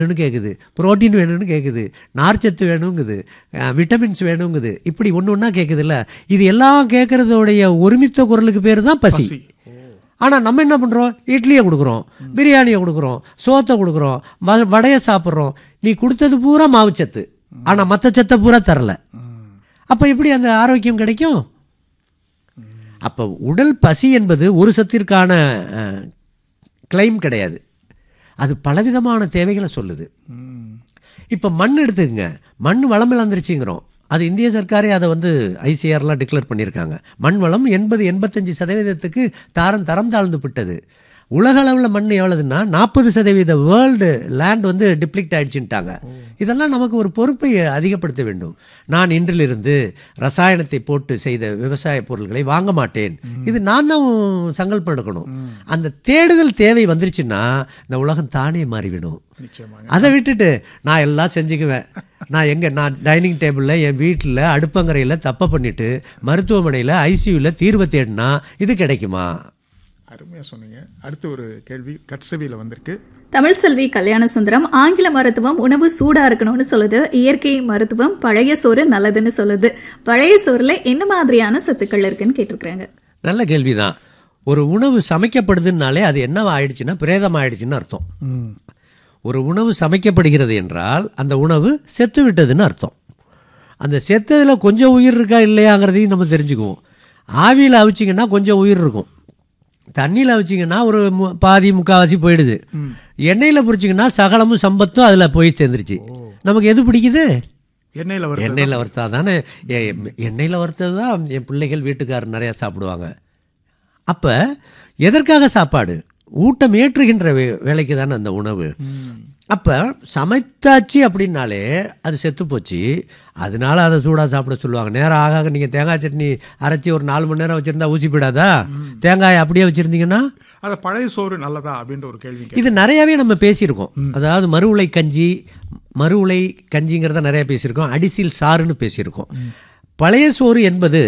வேணும்னு கேட்குது புரோட்டீன் வேணும்னு கேட்குது நார்ச்சத்து வேணுங்குது அஹ், விட்டமின்ஸ் வேணுங்குது இப்படி ஒன்று ஒன்றா கேட்குதுல்ல இது எல்லாம் கேட்குறதோடைய ஒருமித்த குரலுக்கு பேர் தான் பசி பசி. ஆனால் நம்ம என்ன பண்ணுறோம் இட்லியை கொடுக்குறோம் பிரியாணியை கொடுக்குறோம் சோத்தை கொடுக்குறோம் வ- வடையை சாப்பிட்றோம் நீ கொடுத்தது பூரா மாவுச்சத்து ஆனால் மற்ற சத்தை பூரா தரல அப்போ எப்படி அந்த ஆரோக்கியம் கிடைக்கும் அப்போ உடல் பசி என்பது ஒரு சத்திற்கான கிளைம் கிடையாது அது பலவிதமான தேவைகளை சொல்லுது ம். இப்போ மண் எடுத்துக்கங்க மண் வளம் இழந்துருச்சுங்கிறோம் அது இந்திய சர்க்காரே அதை வந்து ஐசிஆர்லாம் டிக்ளேர் பண்ணியிருக்காங்க மண் வளம் எண்பது எண்பத்தஞ்சு சதவீதத்துக்கு தாரம் தரம் தாழ்ந்து விட்டது உலக அளவில் மண் எவ்வளவுன்னா நாற்பது சதவீத வேர்ல்டு லேண்ட் வந்து டிப்ளிக்ட் ஆயிடுச்சுன்ட்டாங்க இதெல்லாம் நமக்கு ஒரு பொறுப்பை அதிகப்படுத்த வேண்டும் நான் இன்றிலிருந்து ரசாயனத்தை போட்டு செய்த விவசாய பொருட்களை வாங்க மாட்டேன் இது நான் தான் சங்கல்பம் எடுக்கணும் அந்த தேடுதல் தேவை வந்துருச்சுன்னா இந்த உலகம் தானே மாறிவிடும் நிச்சயமாங்க அதை விட்டுட்டு நான் எல்லாம் செஞ்சுக்குவேன் நான் எங்கே நான் டைனிங் டேபிளில் என் வீட்டில் அடுப்பங்கரையில் தப்பை பண்ணிட்டு மருத்துவமனையில் ஐசியூவில் தீர்வை தேடினா இது கிடைக்குமா அருமையா சொன்னீங்க அடுத்து ஒரு கேள்வி கட்சவியில் வந்திருக்கு தமிழ் செல்வி கல்யாண சுந்தரம் ஆங்கில மருத்துவம் உணவு சூடா இருக்கணும்னு சொல்லுது இயற்கை மருத்துவம் பழைய சோறு நல்லதுன்னு சொல்லுது பழைய சோறுல என்ன மாதிரியான சத்துக்கள் இருக்குன்னு கேட்டிருக்கிறாங்க நல்ல கேள்விதான் ஒரு உணவு சமைக்கப்படுதுன்னாலே அது என்னவா ஆயிடுச்சுன்னா பிரேதம் ஆயிடுச்சுன்னு அர்த்தம் ம். ஒரு உணவு சமைக்கப்படுகிறது என்றால் அந்த உணவு செத்து விட்டதுன்னு அர்த்தம் அந்த செத்ததில் கொஞ்சம் உயிர் இருக்கா இல்லையாங்கிறதையும் நம்ம தெரிஞ்சுக்குவோம் ஆவியில் அவிச்சிங்கன்னா கொஞ்சம் உயிர் இருக்கும் தண்ணியில் அவிச்சிங்கன்னா ஒரு மு- பாதி முக்கால்வாசி போயிடுது எண்ணெயில் பொரிச்சிங்கன்னா சகலமும் சம்பத்தும் அதில் போய் சேர்ந்துருச்சு நமக்கு எது பிடிக்குது எண்ணெயில் வரும் எண்ணெயில் வறுத்தா தானே எண்ணெயில் வறுத்தது தான் என் பிள்ளைகள் வீட்டுக்காரர் நிறையா சாப்பிடுவாங்க அப்போ எதற்காக சாப்பாடு ஊட்டம் ஏற்றுகின்ற வே வேலைக்கு தானே அந்த உணவு அப்போ சமைத்தாச்சு அப்படின்னாலே அது செத்து போச்சு அதனால அதை சூடாக சாப்பிட சொல்லுவாங்க நேரம் ஆக ஆக நீங்கள் தேங்காய் சட்னி அரைச்சி ஒரு நாலு மணி நேரம் வச்சுருந்தா ஊசி போயிடாதா தேங்காய் அப்படியே வச்சுருந்தீங்கன்னா அது பழைய சோறு நல்லதா அப்படின்ற ஒரு கேள்வி கேட்டேன். இது நிறையாவே நம்ம பேசியிருக்கோம் அதாவது மறு உலை கஞ்சி மறு உலை கஞ்சிங்கிறத நிறைய பேசியிருக்கோம் அடிசில் சாறுன்னு பேசியிருக்கோம் பழைய சோறு என்பது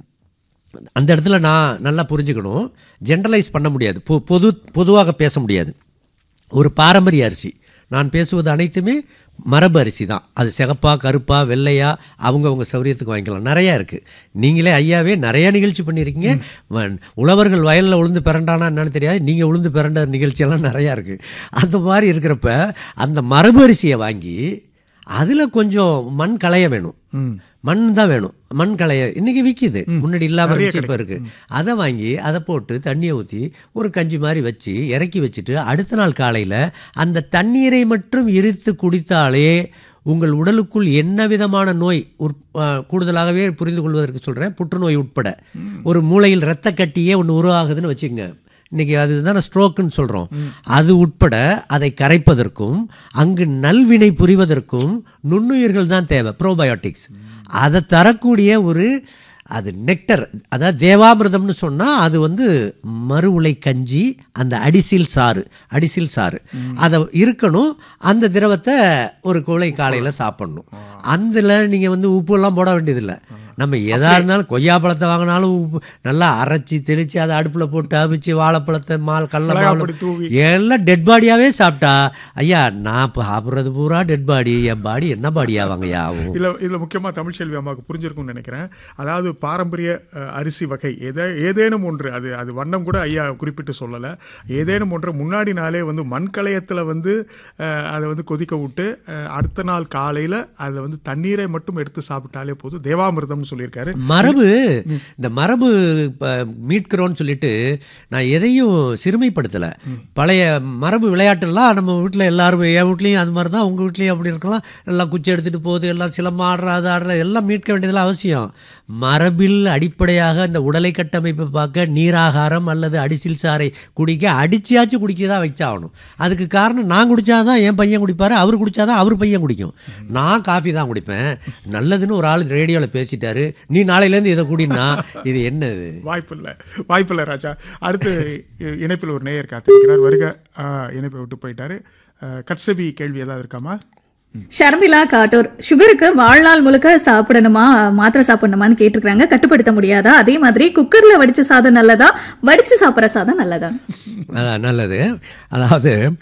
அந்த இடத்துல நான் நல்லா புரிஞ்சுக்கணும் ஜென்ரலைஸ் பண்ண முடியாது பொ பொது பொதுவாக பேச முடியாது ஒரு பாரம்பரிய அரிசி நான் பேசுவது அனைத்துமே மரபு அரிசி தான் அது சிகப்பா கருப்பா வெள்ளையா அவங்கவங்க சௌரியத்துக்கு வாங்கிக்கலாம் நிறையா இருக்குது நீங்களே ஐயாவே நிறைய நிகழ்ச்சி பண்ணியிருக்கீங்க வ- உழவர்கள் வயலில் உளுந்து பிறண்டானா என்னன்னு தெரியாது நீங்கள் உளுந்து பிறண்ட நிகழ்ச்சியெல்லாம் நிறையா இருக்குது அந்த மாதிரி இருக்கிறப்ப அந்த மரபு அரிசியை வாங்கி அதில் கொஞ்சம் மண் களைய வேணும் ம். மண் தான் வேணும் மண் களைய இன்னைக்கு விற்கிது முன்னாடி இல்லாமல் இருந்துச்சு இப்போ இருக்கு அதை வாங்கி அதை போட்டு தண்ணியை ஊற்றி ஒரு கஞ்சி மாதிரி வச்சு இறக்கி வச்சுட்டு அடுத்த நாள் காலையில் அந்த தண்ணீரை மட்டும் எரித்து குடித்தாலே உங்கள் உடலுக்குள் என்ன விதமான நோய் உற் ஆ, கூடுதலாகவே புரிந்து கொள்வதற்கு சொல்கிறேன் புற்றுநோய் உட்பட ஒரு மூளையில் இரத்த கட்டியே ஒன்று உருவாகுதுன்னு வச்சுக்கோங்க இன்னைக்கு அதுதான் ஸ்ட்ரோக்குன்னு சொல்கிறோம் அது உட்பட அதை கரைப்பதற்கும் அங்கு நல்வினை புரிவதற்கும் நுண்ணுயிர்கள் தான் தேவை ப்ரோபயோட்டிக்ஸ் அதை தரக்கூடிய ஒரு அது நெக்டர் அதாவது தேவாமிர்தம்னு சொன்னால் அது வந்து மறு உலை கஞ்சி அந்த அடிசில் சாறு அடிசில் சாறு அதை இருக்கணும் அந்த திரவத்தை ஒரு குலை காலையில் சாப்பிடணும் அதில் நீங்கள் வந்து உப்புலாம் போட வேண்டியதில்லை நம்ம எதா இருந்தாலும் கொய்யாப்பழத்தை வாங்கினாலும் உப்பு நல்லா அரைச்சி தெளித்து அதை அடுப்பில் போட்டு அவிச்சு வாழைப்பழத்தை மால் கடல மிளகாப்பொடி மாவு தூவி. எல்லாம் டெட் பாடியாகவே சாப்பிட்டா ஐயா நான் இப்போ சாப்பிட்றது பூரா டெட் பாடி என் பாடி என்ன பாடி ஆவாங்கய்யா ஆகும் இதுல இதுல முக்கியமா தமிழ்ச்செல்வி அம்மாவுக்கு புரிஞ்சிருக்கும்னு நினைக்கிறேன் அதாவது பாரம்பரிய அஹ், அரிசி வகை எதை ஏதேனும் ஒன்று அது அது வண்ணம் கூட ஐயா குறிப்பிட்டு சொல்லலை ஏதேனும் ஒன்று முன்னாடி நாளே வந்து மண்கலயத்தில் வந்து அஹ், அதை வந்து கொதிக்க விட்டு அஹ், அடுத்த நாள் காலையில் அதை வந்து தண்ணீரை மட்டும் எடுத்து சாப்பிட்டாலே போதும் தேவாமிர்தம்னு சொல்லியிருக்காரு மரபு இந்த மரபு இப்ப மீட்கிறோன்னு சொல்லிட்டு நான் எதையும் சிறுமைப்படுத்தலை பழைய மரபு விளையாட்டெல்லாம் நம்ம வீட்டில் எல்லாரும் என் வீட்லேயும் அது மாதிரி தான் உங்கள் வீட்லேயும் அப்படி இருக்கலாம் எல்லாம் குச்சி எடுத்துகிட்டு போகுது எல்லாம் சிலம்பம் ஆடுற அது ஆடுற எல்லாம் மீட்க வேண்டியதெல்லாம் அவசியம் மரபில் அடிப்படையாக இந்த உடலை கட்டமைப்பை பார்க்க நீராகாரம் அல்லது அடிசில் சாறை குடிக்க அடிச்சியாச்சும் குடிக்க தான் வச்சாகணும் அதுக்கு காரணம் நான் குடித்தாதான் என் பையன் குடிப்பார் அவர் குடித்தாதான் அவர் பையன் குடிக்கும் நான் காஃபி தான் குடிப்பேன் நல்லதுன்னு ஒரு ஆள் ரேடியோவில் பேசிட்டாரு நீ நாளையிலேருந்து இதை குடினா இது என்னது வாய்ப்பில்லை வாய்ப்பில்லை ராஜா அடுத்து இ- இணைப்பில் ஒரு நேயர் காத்திருக்கிறார் வருக அஹ், இணைப்பை விட்டு போயிட்டாரு அஹ், கட்சபி கேள்வி ஏதாவது இருக்காமா ஷர்மிளா காட்டூர் சுகருக்கு வாழ்நாள் முழுக்க சாப்பிடணுமா மாத்திரை சாப்பிடணுமான்னு கேட்டிருக்காங்க கட்டுப்படுத்த முடியாதா அதே மாதிரி குக்கர்ல வடிச்ச சாதம் நல்லதா வடிச்சு சாப்பிட்ற சாதம் நல்லதா அதான் நல்லது அதாவது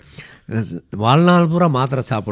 வாழ்நாள் பூரா மாத்திரை சாப்பிட